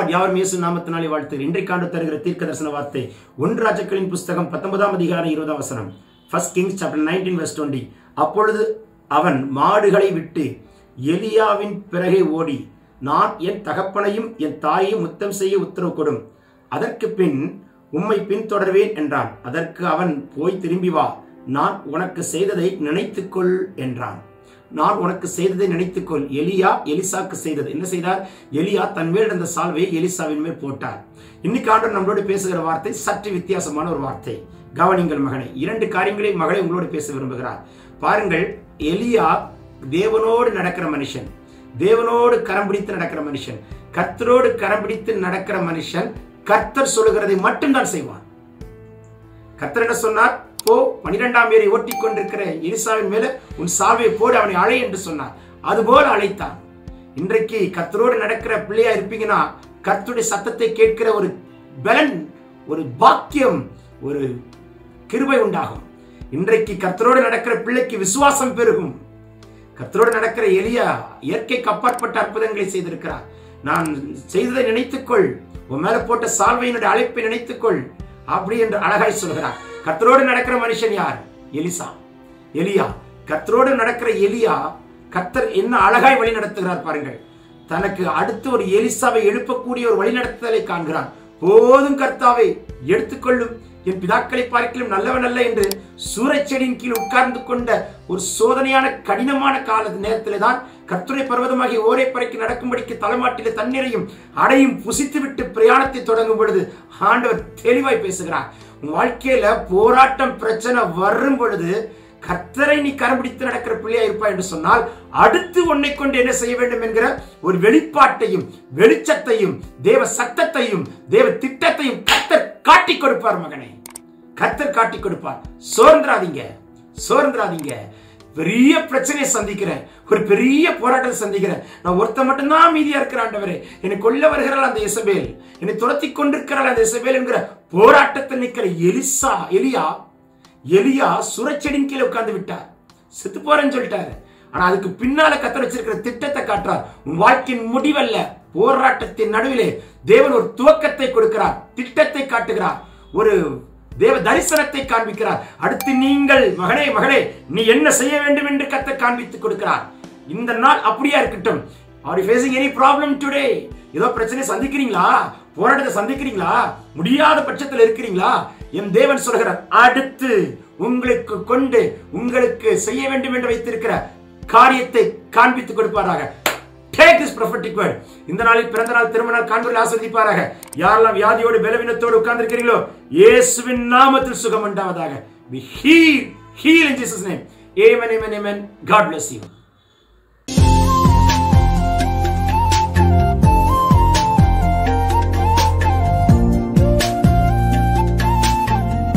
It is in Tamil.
லார்ட் யாவரும் இயேசு நாமத்தினாலே வாழ்த்து இன்றைக்காண்டு தருகிற தீர்க்க தரிசன வார்த்தை ஒன்று ராஜாக்களின் புஸ்தகம் பத்தொன்பதாம் அதிகாரம் இருபதாம் வசனம் ஃபர்ஸ்ட் கிங்ஸ் சாப்டர் நைன்டீன் வெஸ்ட் டுவெண்ட்டி அப்பொழுது அவன் மாடுகளை விட்டு எலியாவின் பிறகே ஓடி நான் என் தகப்பனையும் என் தாயையும் முத்தம் செய்ய உத்தரவு கொடும் அதற்கு பின் உம்மை பின்தொடர்வேன் என்றான் அதற்கு அவன் போய் திரும்பி வா நான் உனக்கு செய்ததை நினைத்துக்கொள் என்றான் நான் உனக்கு செய்ததை நினைத்துக்கொள் எலியா எலிசாக்கு செய்தது என்ன செய்தார் எலியா தன் மேல் இருந்த சால்வையை எலிசாவின் மேல் போட்டார் இன்னைக்கு ஆண்டு நம்மளோடு பேசுகிற வார்த்தை சற்று வித்தியாசமான ஒரு வார்த்தை கவனிங்கள் மகனை இரண்டு காரியங்களை மகளை உங்களோடு பேச விரும்புகிறார் பாருங்கள் எலியா தேவனோடு நடக்கிற மனுஷன் தேவனோடு கரம் பிடித்து நடக்கிற மனுஷன் கர்த்தரோடு கரம் பிடித்து நடக்கிற மனுஷன் கர்த்தர் சொல்லுகிறதை மட்டும்தான் செய்வான் கர்த்தர் என்ன சொன்னார் போ பனிரெண்டாம் பேரை ஓட்டிக் கொண்டிருக்கிற எலிசாவின் மேல உன் சால்வையை போடு அவனை அழை என்று சொன்னார் அதுபோல அழைத்தான் இன்றைக்கு கர்த்தரோடு நடக்கிற பிள்ளையா இருப்பீங்கன்னா கர்த்தருடைய சத்தத்தை கேட்கிற ஒரு பலன் ஒரு பாக்கியம் ஒரு கிருபை உண்டாகும் இன்றைக்கு கர்த்தரோடு நடக்கிற பிள்ளைக்கு விசுவாசம் பெருகும் கர்த்தரோடு நடக்கிற எளியா இயற்கைக்கு அப்பாற்பட்ட அற்புதங்களை செய்திருக்கிறார் நான் செய்ததை நினைத்துக்கொள் உன் மேல போட்ட சால்வையினுடைய அழைப்பை நினைத்துக்கொள் அப்படி என்று அழகாய் சொல்கிறார் கர்த்தரோடு நடக்கிற மனுஷன் யார் எலிசா எலியா கர்த்தரோடு நடக்கிற எலியா கர்த்தர் என்ன அழகாய் வழி நடத்துகிறார் பாருங்கள் தனக்கு அடுத்து ஒரு எலிசாவை எழுப்பக்கூடிய ஒரு வழிநடத்துதலை காண்கிறான் போதும் கர்த்தாவை எடுத்துக்கொள்ளும் என் பிதாக்களை பார்க்கலும் நல்லவன் அல்ல என்று சூறைச்செடியின் கீழ் உட்கார்ந்து கொண்ட ஒரு சோதனையான கடினமான கால நேரத்திலே தான் கர்த்துரை பர்வதமாகி ஓரே பறைக்கு நடக்கும்படிக்கு தலைமாட்டிலே தண்ணீரையும் அடையும் புசித்து விட்டு பிரயாணத்தை தொடங்கும் பொழுது ஆண்டவர் தெளிவாய் பேசுகிறார் உன் வாழ்க்கையில போராட்டம் பிரச்சனை வரும் பொழுது கர்த்தரை நீ கரம்பிடித்து நடக்கிற பிள்ளையா இருப்பா என்று சொன்னால் அடுத்து உன்னை கொண்டு என்ன செய்ய வேண்டும் என்கிற ஒரு வெளிப்பாட்டையும் வெளிச்சத்தையும் தேவ சத்தத்தையும் தேவ திட்டத்தையும் கர்த்தர் காட்டி கொடுப்பார் மகனே கர்த்தர் காட்டி கொடுப்பார் சோர்ந்துராதீங்க சோர்ந்துராதீங்க பெரிய பிரச்சனையை சந்திக்கிறேன் ஒரு பெரிய போராட்டத்தை சந்திக்கிறேன் நான் ஒருத்த மட்டும்தான் மீதியா இருக்கிற ஆண்டவரே என்னை கொல்ல வருகிறாள் அந்த இசபேல் என்னை துரத்தி கொண்டிருக்கிறாள் அந்த இசபேல் என்கிற போராட்டத்தில் நிற்கிற எலிசா எலியா எலியா சுரச்செடின் கீழே உட்கார்ந்து விட்டார் செத்து போறேன்னு சொல்லிட்டாரு ஆனா அதுக்கு பின்னால கத்த வச்சிருக்கிற திட்டத்தை காட்டுறார் உன் வாழ்க்கையின் முடிவல்ல போராட்டத்தின் நடுவிலே தேவன் ஒரு துவக்கத்தை கொடுக்கிறார் திட்டத்தை காட்டுகிறார் ஒரு தேவ தரிசனத்தை காண்பிக்கிறார் அடுத்து நீங்கள் மகனே மகளே நீ என்ன செய்ய வேண்டும் என்று கத்த காண்பித்து கொடுக்கிறார் இந்த நாள் அப்படியா இருக்கட்டும் are you facing any problem today ஏதோ பிரச்சனை சந்திக்கிறீங்களா போராட்டத்தை சந்திக்கிறீங்களா முடியாத பட்சத்தில் இருக்கிறீங்களா என் தேவன் சொல்கிறார் அடுத்து உங்களுக்கு கொண்டு உங்களுக்கு செய்ய வேண்டும் என்று வைத்திருக்கிற காரியத்தை காண்பித்து கொடுப்பாராக டேக் திஸ் ப்ரொஃபட்டிக் வேர்ட் இந்த நாளில் பிறந்த நாள் திருமண நாள் காண்பரில் ஆஸ்வதிப்பாராக யாரெல்லாம் வியாதியோடு பலவீனத்தோடு உட்கார்ந்திருக்கிறீங்களோ இயேசுவின் நாமத்தில் சுகம் உண்டாவதாக be healed heal in Jesus name amen amen amen god bless you